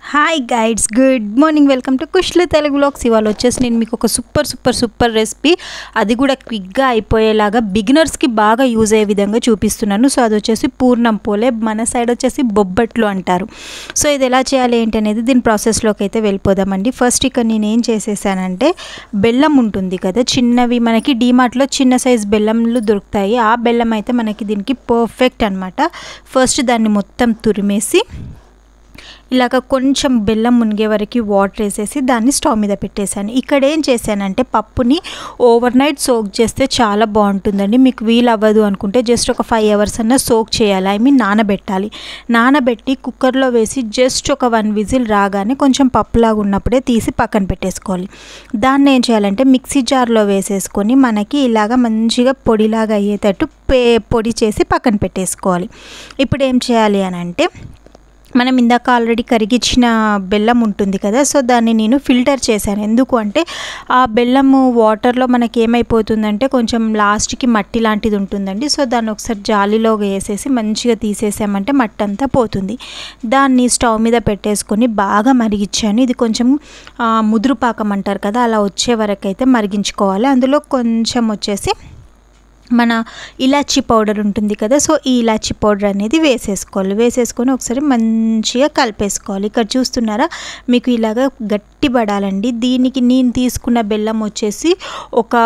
hi guys good morning welcome to Kushlu Telugu vlogs ఇవాళ వచ్చేసి నేను మీకు ఒక సూపర్ సూపర్ సూపర్ రెసిపీ అది కూడా క్విక్గా అయిపోయేలాగా బిగినర్స్కి బాగా యూజ్ అయ్యే విధంగా చూపిస్తున్నాను సో అది వచ్చేసి పూర్ణం పోలే మన సైడ్ వచ్చేసి బొబ్బట్లు అంటారు సో ఇది ఎలా చేయాలి ఏంటి అనేది దీని ప్రాసెస్లోకి అయితే వెళ్ళిపోదామండి ఫస్ట్ ఇక్కడ నేను ఏం చేసేసానంటే బెల్లం ఉంటుంది కదా చిన్నవి మనకి డీమార్ట్లో చిన్న సైజ్ బెల్లంలు దొరుకుతాయి ఆ బెల్లం అయితే మనకి దీనికి పర్ఫెక్ట్ అనమాట ఫస్ట్ దాన్ని మొత్తం తురిమేసి ఇలాగ కొంచెం బెల్లం మునిగే వరకు వాటర్ వేసేసి దాన్ని స్టవ్ మీద పెట్టేశాను ఇక్కడ ఏం చేశానంటే పప్పుని ఓవర్ నైట్ సోక్ చేస్తే చాలా బాగుంటుందండి మీకు వీలు అవ్వదు అనుకుంటే జస్ట్ ఒక ఫైవ్ అవర్స్ అన్న సోక్ చేయాలి ఐ మీన్ నానబెట్టాలి నానబెట్టి కుక్కర్లో వేసి జస్ట్ ఒక వన్ విజిల్ రాగానే కొంచెం పప్పులాగా ఉన్నప్పుడే తీసి పక్కన పెట్టేసుకోవాలి దాన్ని ఏం చేయాలంటే మిక్సీ జార్లో వేసేసుకొని మనకి ఇలాగ మంచిగా పొడిలాగా అయ్యేటట్టు పే పొడి చేసి పక్కన పెట్టేసుకోవాలి ఇప్పుడు ఏం చేయాలి అని అంటే మనం ఇందాక ఆల్రెడీ కరిగించిన బెల్లం ఉంటుంది కదా సో దాన్ని నేను ఫిల్టర్ చేశాను ఎందుకు అంటే ఆ బెల్లము వాటర్లో మనకి ఏమైపోతుందంటే కొంచెం లాస్ట్కి మట్టి లాంటిది ఉంటుందండి సో దాన్ని ఒకసారి జాలీలో వేసేసి మంచిగా తీసేసామంటే మట్టి అంతా పోతుంది దాన్ని స్టవ్ మీద పెట్టేసుకొని బాగా మరిగించాను ఇది కొంచెం ముదురు పాకం అంటారు కదా అలా వచ్చే వరకు అయితే మరిగించుకోవాలి అందులో కొంచెం వచ్చేసి మన ఇలాచీ పౌడర్ ఉంటుంది కదా సో ఈ ఇలాచీ పౌడర్ అనేది వేసేసుకోవాలి వేసేసుకొని ఒకసారి మంచిగా కలిపేసుకోవాలి ఇక్కడ చూస్తున్నారా మీకు ఇలాగ గట్టి పడాలండి దీనికి నేను తీసుకున్న బెల్లం వచ్చేసి ఒక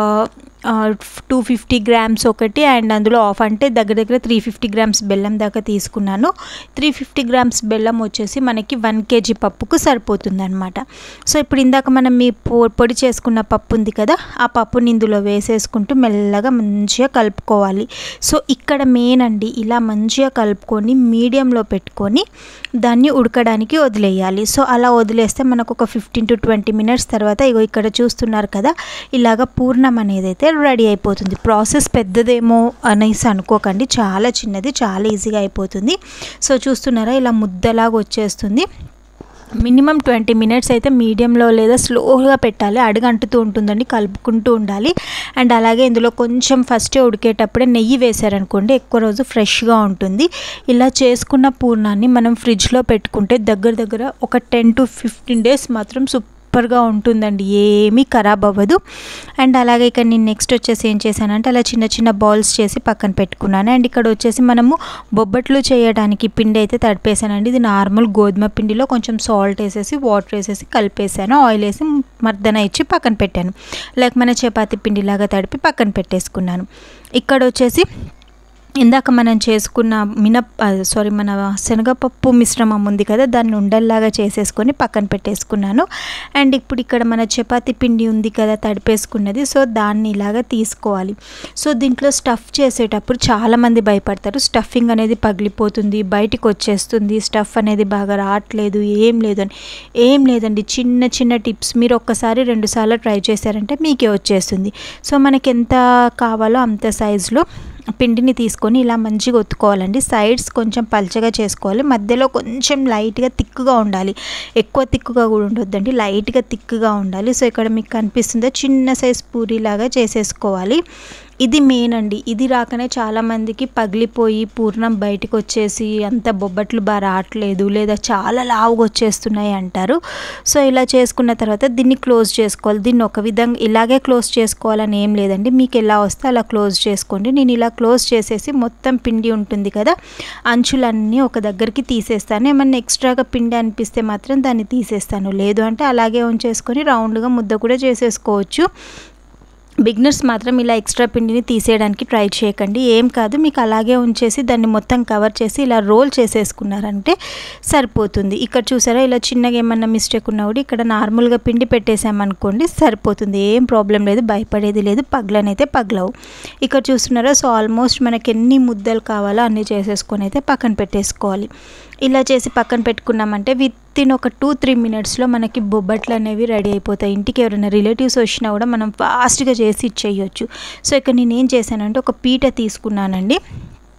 టూ ఫిఫ్టీ గ్రామ్స్ ఒకటి అండ్ అందులో ఆఫ్ అంటే దగ్గర దగ్గర త్రీ ఫిఫ్టీ గ్రామ్స్ బెల్లం దాకా తీసుకున్నాను త్రీ ఫిఫ్టీ గ్రామ్స్ బెల్లం వచ్చేసి మనకి వన్ కేజీ పప్పుకు సరిపోతుంది అనమాట సో ఇప్పుడు ఇందాక మనం మీ పొడి చేసుకున్న పప్పు ఉంది కదా ఆ పప్పుని ఇందులో వేసేసుకుంటూ మెల్లగా మంచిగా కలుపుకోవాలి సో ఇక్కడ మెయిన్ అండి ఇలా మంచిగా కలుపుకొని మీడియంలో పెట్టుకొని దాన్ని ఉడకడానికి వదిలేయాలి సో అలా వదిలేస్తే మనకు ఒక ఫిఫ్టీన్ టు ట్వంటీ మినిట్స్ తర్వాత ఇగో ఇక్కడ చూస్తున్నారు కదా ఇలాగ పూర్ణం అనేది అయితే రెడీ అయిపోతుంది ప్రాసెస్ పెద్దదేమో అనేసి అనుకోకండి చాలా చిన్నది చాలా ఈజీగా అయిపోతుంది సో చూస్తున్నారా ఇలా ముద్దలాగా వచ్చేస్తుంది మినిమం ట్వంటీ మినిట్స్ అయితే మీడియంలో లేదా స్లోగా పెట్టాలి అడుగంటుతూ ఉంటుందండి కలుపుకుంటూ ఉండాలి అండ్ అలాగే ఇందులో కొంచెం ఫస్టే ఉడికేటప్పుడే నెయ్యి వేశారనుకోండి ఎక్కువ రోజు ఫ్రెష్గా ఉంటుంది ఇలా చేసుకున్న పూర్ణాన్ని మనం ఫ్రిడ్జ్లో పెట్టుకుంటే దగ్గర దగ్గర ఒక టెన్ టు ఫిఫ్టీన్ డేస్ మాత్రం సూపర్ సూపర్గా ఉంటుందండి ఏమీ ఖరాబ్ అవ్వదు అండ్ అలాగే ఇక్కడ నేను నెక్స్ట్ వచ్చేసి ఏం చేశానంటే అలా చిన్న చిన్న బాల్స్ చేసి పక్కన పెట్టుకున్నాను అండ్ ఇక్కడ వచ్చేసి మనము బొబ్బట్లు చేయడానికి పిండి అయితే తడిపేసానండి ఇది నార్మల్ గోధుమ పిండిలో కొంచెం సాల్ట్ వేసేసి వాటర్ వేసేసి కలిపేసాను ఆయిల్ వేసి మర్దన ఇచ్చి పక్కన పెట్టాను లైక్ మన చపాతీ పిండిలాగా తడిపి పక్కన పెట్టేసుకున్నాను ఇక్కడ వచ్చేసి ఇందాక మనం చేసుకున్న మినప్ సారీ మన శనగపప్పు మిశ్రమం ఉంది కదా దాన్ని ఉండల్లాగా చేసేసుకొని పక్కన పెట్టేసుకున్నాను అండ్ ఇప్పుడు ఇక్కడ మన చపాతి పిండి ఉంది కదా తడిపేసుకున్నది సో దాన్ని ఇలాగా తీసుకోవాలి సో దీంట్లో స్టఫ్ చేసేటప్పుడు చాలామంది భయపడతారు స్టఫింగ్ అనేది పగిలిపోతుంది బయటికి వచ్చేస్తుంది స్టఫ్ అనేది బాగా రావట్లేదు ఏం లేదని ఏం లేదండి చిన్న చిన్న టిప్స్ మీరు ఒక్కసారి రెండుసార్లు ట్రై చేశారంటే మీకే వచ్చేస్తుంది సో మనకి ఎంత కావాలో అంత సైజులో పిండిని తీసుకొని ఇలా మంచిగా ఒత్తుకోవాలండి సైడ్స్ కొంచెం పల్చగా చేసుకోవాలి మధ్యలో కొంచెం లైట్గా తిక్కుగా ఉండాలి ఎక్కువ తిక్కుగా కూడా ఉండొద్దండి లైట్గా తిక్కుగా ఉండాలి సో ఇక్కడ మీకు కనిపిస్తుందో చిన్న సైజ్ పూరిలాగా చేసేసుకోవాలి ఇది మెయిన్ అండి ఇది రాకనే చాలామందికి పగిలిపోయి పూర్ణం బయటకు వచ్చేసి అంత బొబ్బట్లు బాగా రావట్లేదు లేదా చాలా లావుగా వచ్చేస్తున్నాయి అంటారు సో ఇలా చేసుకున్న తర్వాత దీన్ని క్లోజ్ చేసుకోవాలి దీన్ని ఒక విధంగా ఇలాగే క్లోజ్ చేసుకోవాలని ఏం లేదండి మీకు ఎలా వస్తే అలా క్లోజ్ చేసుకోండి నేను ఇలా క్లోజ్ చేసేసి మొత్తం పిండి ఉంటుంది కదా అంచులన్నీ ఒక దగ్గరికి తీసేస్తాను ఏమన్నా ఎక్స్ట్రాగా పిండి అనిపిస్తే మాత్రం దాన్ని తీసేస్తాను లేదు అంటే అలాగే ఉంచేసుకొని రౌండ్గా ముద్ద కూడా చేసేసుకోవచ్చు బిగినర్స్ మాత్రం ఇలా ఎక్స్ట్రా పిండిని తీసేయడానికి ట్రై చేయకండి ఏం కాదు మీకు అలాగే ఉంచేసి దాన్ని మొత్తం కవర్ చేసి ఇలా రోల్ చేసేసుకున్నారంటే సరిపోతుంది ఇక్కడ చూసారా ఇలా చిన్నగా ఏమన్నా మిస్టేక్ ఉన్నా కూడా ఇక్కడ నార్మల్గా పిండి పెట్టేసామనుకోండి సరిపోతుంది ఏం ప్రాబ్లం లేదు భయపడేది లేదు పగ్లనైతే పగ్లవు ఇక్కడ చూస్తున్నారా సో ఆల్మోస్ట్ మనకి ఎన్ని ముద్దలు కావాలో అన్నీ చేసేసుకొని అయితే పక్కన పెట్టేసుకోవాలి ఇలా చేసి పక్కన పెట్టుకున్నామంటే విత్ ఇన్ ఒక టూ త్రీ మినిట్స్లో మనకి బొబ్బట్లు అనేవి రెడీ అయిపోతాయి ఇంటికి ఎవరైనా రిలేటివ్స్ వచ్చినా కూడా మనం ఫాస్ట్గా చేసి ఇచ్చేయచ్చు సో ఇక్కడ నేను ఏం చేశానంటే ఒక పీట తీసుకున్నానండి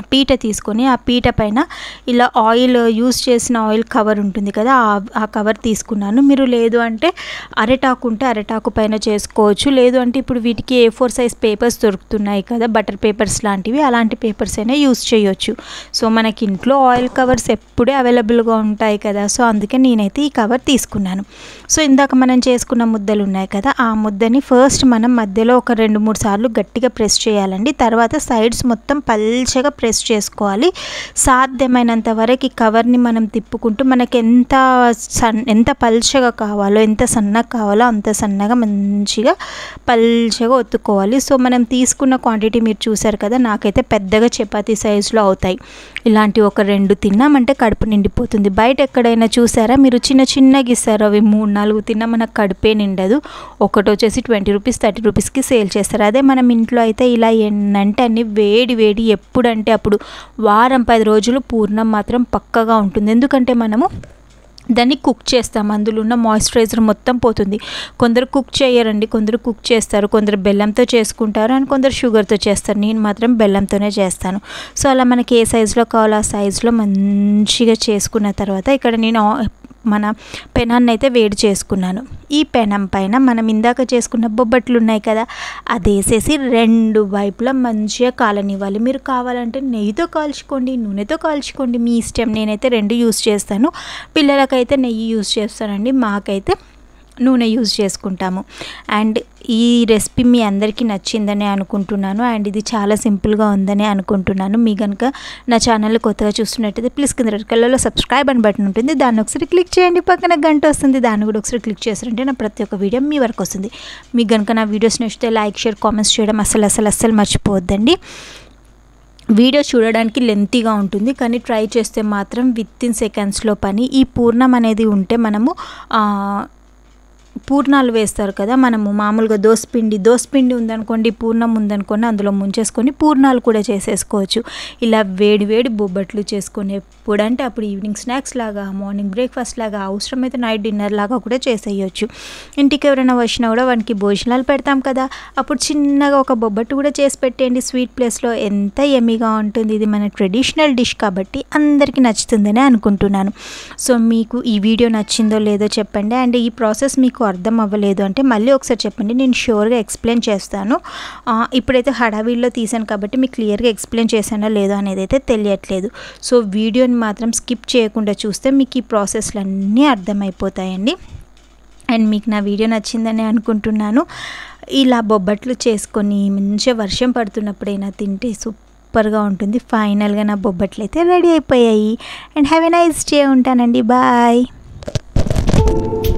పీట తీసుకొని ఆ పీట పైన ఇలా ఆయిల్ యూస్ చేసిన ఆయిల్ కవర్ ఉంటుంది కదా ఆ- ఆ కవర్ తీసుకున్నాను మీరు లేదు అంటే అరటాకు ఉంటే అరటాకు పైన చేసుకోవచ్చు లేదు అంటే ఇప్పుడు వీటికి ఏ ఫోర్ సైజ్ పేపర్స్ దొరుకుతున్నాయి కదా బటర్ పేపర్స్ లాంటివి అలాంటి పేపర్స్ అయినా యూస్ చేయొచ్చు సో మనకి ఇంట్లో ఆయిల్ కవర్స్ ఎప్పుడే అవైలబుల్గా ఉంటాయి కదా సో అందుకే నేనైతే ఈ కవర్ తీసుకున్నాను సో ఇందాక మనం చేసుకున్న ముద్దలు ఉన్నాయి కదా ఆ ముద్దని ఫస్ట్ మనం మధ్యలో ఒక రెండు మూడు సార్లు గట్టిగా ప్రెస్ చేయాలండి తర్వాత సైడ్స్ మొత్తం పల్చగా ప్రెస్ చేసుకోవాలి సాధ్యమైనంత వరకు ఈ కవర్ని మనం తిప్పుకుంటూ మనకి ఎంత సన్ ఎంత పల్చగా కావాలో ఎంత సన్నగా కావాలో అంత సన్నగా మంచిగా పల్చగా ఒత్తుకోవాలి సో మనం తీసుకున్న క్వాంటిటీ మీరు చూసారు కదా నాకైతే పెద్దగా చపాతీ సైజులో అవుతాయి ఇలాంటి ఒక రెండు తిన్నామంటే కడుపు నిండిపోతుంది బయట ఎక్కడైనా చూసారా మీరు చిన్న చిన్నగా ఇస్తారు అవి మూడు నాలుగు తిన్నా మనకు కడుపే నిండదు ఒకటి వచ్చేసి ట్వంటీ రూపీస్ థర్టీ రూపీస్కి సేల్ చేస్తారు అదే మనం ఇంట్లో అయితే ఇలా ఎన్నంటే అన్ని వేడి వేడి ఎప్పుడంటే అప్పుడు వారం పది రోజులు పూర్ణం మాత్రం పక్కగా ఉంటుంది ఎందుకంటే మనము దాన్ని కుక్ చేస్తాం అందులో ఉన్న మాయిశ్చరైజర్ మొత్తం పోతుంది కొందరు కుక్ చేయరండి కొందరు కుక్ చేస్తారు కొందరు బెల్లంతో చేసుకుంటారు అండ్ కొందరు షుగర్తో చేస్తారు నేను మాత్రం బెల్లంతోనే చేస్తాను సో అలా మనకి ఏ సైజులో కావాలో ఆ సైజులో మంచిగా చేసుకున్న తర్వాత ఇక్కడ నేను ఆ- మన పెనాన్ని అయితే వేడి చేసుకున్నాను ఈ పెనం పైన మనం ఇందాక చేసుకున్న బొబ్బట్లు ఉన్నాయి కదా అది వేసేసి రెండు వైపులా మంచిగా కాలనివ్వాలి మీరు కావాలంటే నెయ్యితో కాల్చుకోండి నూనెతో కాల్చుకోండి మీ ఇష్టం నేనైతే రెండు యూస్ చేస్తాను పిల్లలకైతే నెయ్యి యూస్ చేస్తానండి మాకైతే నూనె యూజ్ చేసుకుంటాము అండ్ ఈ రెసిపీ మీ అందరికీ నచ్చిందని అనుకుంటున్నాను అండ్ ఇది చాలా సింపుల్గా ఉందని అనుకుంటున్నాను మీ కనుక నా ఛానల్ కొత్తగా చూస్తున్నట్టయితే ప్లీజ్ కింద రెడ్ కలర్లో సబ్స్క్రైబ్ అని బటన్ ఉంటుంది దాన్ని ఒకసారి క్లిక్ చేయండి పక్కన గంట వస్తుంది దాన్ని కూడా ఒకసారి క్లిక్ చేస్తారంటే నా ప్రతి ఒక్క వీడియో మీ వరకు వస్తుంది మీకు కనుక నా వీడియోస్ నచ్చితే లైక్ షేర్ కామెంట్స్ చేయడం అసలు అసలు అస్సలు మర్చిపోవద్దండి వీడియో చూడడానికి లెంతీగా ఉంటుంది కానీ ట్రై చేస్తే మాత్రం విత్ ఇన్ సెకండ్స్లో పని ఈ పూర్ణం అనేది ఉంటే మనము ఆ, పూర్ణాలు వేస్తారు కదా మనము మామూలుగా దోసపిండి దోసపిండి ఉందనుకోండి పూర్ణం ఉందనుకోండి అందులో ముంచేసుకొని పూర్ణాలు కూడా చేసేసుకోవచ్చు ఇలా వేడి వేడి బొబ్బట్లు చేసుకొని ఎప్పుడంటే అప్పుడు ఈవినింగ్ స్నాక్స్ లాగా మార్నింగ్ బ్రేక్ఫాస్ట్ లాగా అవసరమైతే నైట్ డిన్నర్ లాగా కూడా చేసేయచ్చు ఇంటికి ఎవరైనా వచ్చినా కూడా వానికి భోజనాలు పెడతాం కదా అప్పుడు చిన్నగా ఒక బొబ్బట్టు కూడా చేసి పెట్టేయండి స్వీట్ ప్లేస్లో ఎంత ఎమ్మిగా ఉంటుంది ఇది మన ట్రెడిషనల్ డిష్ కాబట్టి అందరికీ నచ్చుతుందని అనుకుంటున్నాను సో మీకు ఈ వీడియో నచ్చిందో లేదో చెప్పండి అండ్ ఈ ప్రాసెస్ మీకు అర్థం అవ్వలేదు అంటే మళ్ళీ ఒకసారి చెప్పండి నేను షూర్గా ఎక్స్ప్లెయిన్ చేస్తాను ఆ, ఇప్పుడైతే హడావిడిలో తీసాను కాబట్టి మీకు క్లియర్గా ఎక్స్ప్లెయిన్ చేశానో లేదో అనేది అయితే తెలియట్లేదు సో వీడియోని మాత్రం స్కిప్ చేయకుండా చూస్తే మీకు ఈ ప్రాసెస్లు అన్నీ అర్థమైపోతాయండి అండ్ మీకు నా వీడియో నచ్చిందని అనుకుంటున్నాను ఇలా బొబ్బట్లు చేసుకొని మంచిగా వర్షం పడుతున్నప్పుడైనా తింటే సూపర్గా ఉంటుంది ఫైనల్గా నా బొబ్బట్లు అయితే రెడీ అయిపోయాయి and have a nice day ఉంటానండి బాయ్